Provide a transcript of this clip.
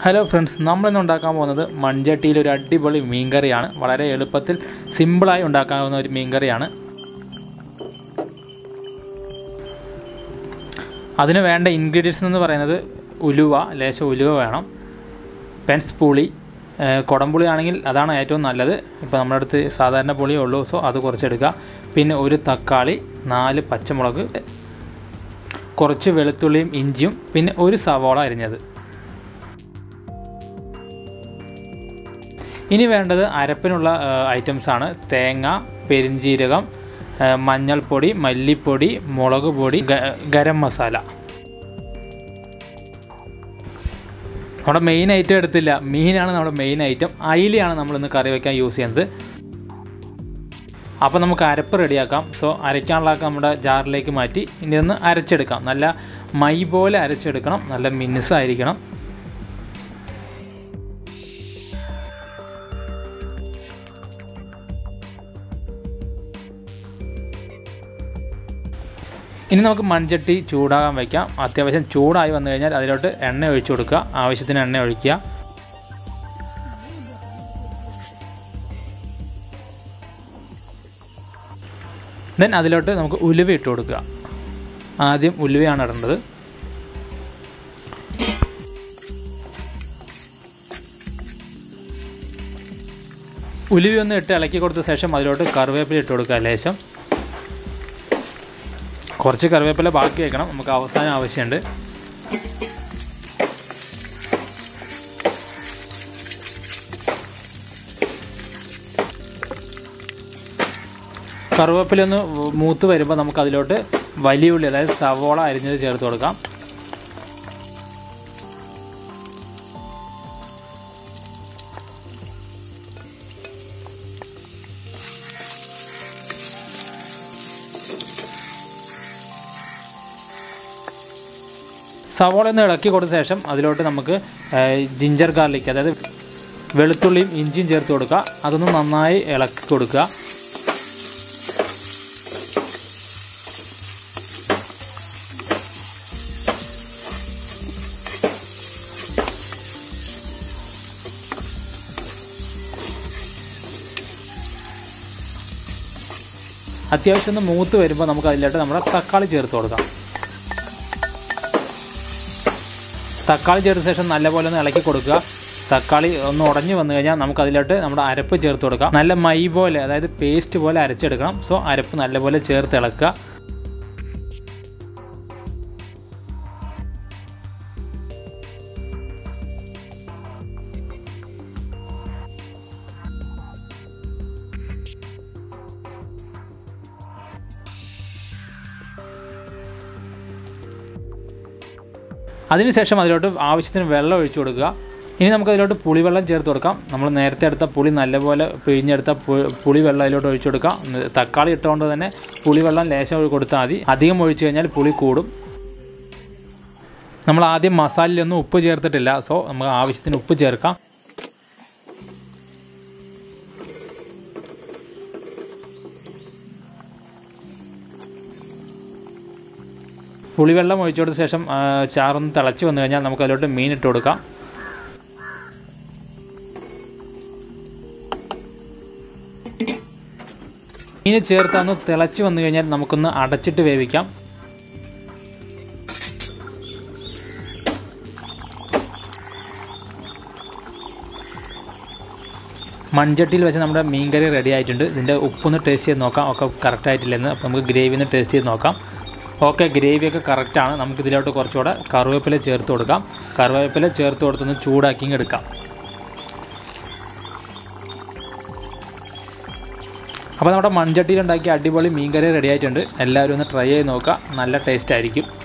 hello friends നമ്മളിന്ന് ഉണ്ടാക്കാൻ പോകുന്നത് മൺചട്ടിയിൽ ഒരു അടിപൊളി മീൻകറിയാണ് വളരെ എളുപ്പത്തിൽ സിമ്പിളായി ഉണ്ടാക്കാവുന്ന ഒരു മീൻകറിയാണ് അതിന് വേണ്ട ഇൻഗ്രീഡിയൻസ് എന്ന് പറയുന്നത് ഉലുവ ലേശം ഉലുവ വേണം പെൻസ് പുളി ഏഹ് കുടംപുളി ആണെങ്കിൽ അതാണ് ഏറ്റവും നല്ലത് ഇപ്പോൾ നമ്മുടെ അടുത്ത് സാധാരണ പുളിയേ ഉള്ളൂ സോ അത് കുറച്ചെടുക്കുക പിന്നെ ഒരു തക്കാളി നാല് പച്ചമുളക് കുറച്ച് വെളുത്തുള്ളിയും ഇഞ്ചിയും പിന്നെ ഒരു സവോള അരിഞ്ഞത് ഇനി വേണ്ടത് അരപ്പിനുള്ള ഐറ്റംസ് ആണ് തേങ്ങ പെരിഞ്ജീരകം ആ, മഞ്ഞൾപ്പൊടി മല്ലിപ്പൊടി മുളക് പൊടി ഗ- ഗരം മസാല നമ്മുടെ മെയിൻ ഐറ്റം എടുത്തില്ല മീനാണ് നമ്മുടെ മെയിൻ ഐറ്റം അയിലയാണ് നമ്മളിന്ന് കറി വയ്ക്കാൻ യൂസ് ചെയ്യുന്നത് അപ്പോൾ നമുക്ക് അരപ്പ് റെഡിയാക്കാം സോ അരയ്ക്കാനുള്ളതൊക്കെ നമ്മുടെ ജാറിലേക്ക് മാറ്റി ഇനി ഒന്ന് അരച്ചെടുക്കാം നല്ല മൈ പോലെ അരച്ചെടുക്കണം നല്ല മിനുസായിരിക്കണം ഇനി നമുക്ക് മൺചട്ടി ചൂടാകാൻ വയ്ക്കാം അത്യാവശ്യം ചൂടായി വന്നു കഴിഞ്ഞാൽ അതിലോട്ട് എണ്ണ ഒഴിച്ചു കൊടുക്കുക ആവശ്യത്തിന് എണ്ണ ഒഴിക്കുക ദെൻ അതിലോട്ട് നമുക്ക് ഉലുവ ഇട്ട് കൊടുക്കുക ആദ്യം ഉലുവയാണ് ഇടേണ്ടത് ഉലുവ ഒന്ന് ഇട്ട് ഇളക്കി കൊടുത്ത ശേഷം അതിലോട്ട് കറിവേപ്പില ഇട്ട് കൊടുക്കുക ലേശം കുറച്ച് കറിവേപ്പില ബാക്കി വയ്ക്കണം നമുക്ക് അവസാനം ആവശ്യമുണ്ട് കറിവേപ്പില ഒന്ന് മൂത്ത് വരുമ്പോൾ നമുക്ക് അതിലോട്ട് വലിയ ഉള്ളി അതായത് സവോള അരിഞ്ഞത് ചേർത്ത് കൊടുക്കാം സവോള ഒന്ന് ഇളക്കി കൊടുത്ത ശേഷം അതിലോട്ട് നമുക്ക് ജിഞ്ചർ ഗാർലിക് അതായത് വെളുത്തുള്ളിയും ഇഞ്ചിയും ചേർത്ത് കൊടുക്കുക അതൊന്ന് നന്നായി ഇളക്കി കൊടുക്കുക അത്യാവശ്യം ഒന്ന് മൂത്ത് വരുമ്പോൾ നമുക്ക് അതിലോട്ട് നമ്മുടെ തക്കാളി ചേർത്ത് കൊടുക്കാം തക്കാളി ചേർത്ത ശേഷം നല്ലപോലെ ഒന്ന് ഇളക്കി കൊടുക്കുക തക്കാളി ഒന്ന് ഉടഞ്ഞു വന്നു കഴിഞ്ഞാൽ നമുക്ക് അതിലോട്ട് നമ്മുടെ അരപ്പ് ചേർത്ത് കൊടുക്കാം നല്ല മൈ പോലെ അതായത് പേസ്റ്റ് പോലെ അരച്ചെടുക്കണം സോ അരപ്പ് നല്ലപോലെ ചേർത്ത് ഇളക്കുക അതിനുശേഷം അതിലോട്ട് ആവശ്യത്തിന് വെള്ളം ഒഴിച്ചു കൊടുക്കുക ഇനി നമുക്ക് അതിലോട്ട് പുളിവെള്ളം ചേർത്ത് കൊടുക്കാം നമ്മൾ നേരത്തെ എടുത്ത പുളി നല്ലപോലെ പിഴിഞ്ഞെടുത്ത പു- പുളിവെള്ളം അതിലോട്ട് ഒഴിച്ചു കൊടുക്കാം ഉം, തക്കാളി ഇട്ടുകൊണ്ട് തന്നെ പുളിവെള്ളം ലേശം ഒഴി കൊടുത്താൽ മതി അധികം ഒഴിച്ചു കഴിഞ്ഞാൽ പുളി കൂടും നമ്മൾ ആദ്യം മസാലയിലൊന്നും ഉപ്പ് ചേർത്തിട്ടില്ല സോ നമുക്ക് ആവശ്യത്തിന് ഉപ്പ് ചേർക്കാം പുളിവെള്ളം ഒഴിച്ചു കൊടുത്ത ശേഷം ആ, ചാറൊന്ന് തിളച്ച് വന്നു കഴിഞ്ഞാൽ നമുക്ക് അതിലോട്ട് മീൻ ഇട്ട് കൊടുക്കാം മീൻ ചേർത്ത് ഒന്ന് തിളച്ച് വന്നു കഴിഞ്ഞാൽ നമുക്കൊന്ന് അടച്ചിട്ട് വേവിക്കാം മൺചട്ടിയിൽ വെച്ച് നമ്മുടെ മീൻകറി റെഡി ആയിട്ടുണ്ട് ഇതിൻ്റെ ഉപ്പൊന്ന് ടേസ്റ്റ് ചെയ്ത് നോക്കാം ഒക്കെ കറക്റ്റ് ആയിട്ടില്ലെന്ന് അപ്പോൾ നമുക്ക് ഗ്രേവി ഒന്ന് ടേസ്റ്റ് ചെയ്ത് നോക്കാം ഓക്കെ ഗ്രേവിയൊക്കെ കറക്റ്റാണ് നമുക്ക് ഇതിലോട്ട് കുറച്ചുകൂടെ കറിവേപ്പില ചേർത്ത് കൊടുക്കാം കറിവേപ്പില ചേർത്ത് കൊടുത്തൊന്ന് ചൂടാക്കി ഇങ്ങ് എടുക്കാം അപ്പോൾ നമ്മുടെ മൺചട്ടിയിൽ ഉണ്ടാക്കിയ അടിപൊളി മീൻകറി റെഡി ആയിട്ടുണ്ട് എല്ലാവരും ഒന്ന് ട്രൈ ചെയ്ത് നോക്കുക നല്ല ടേസ്റ്റ് ആയിരിക്കും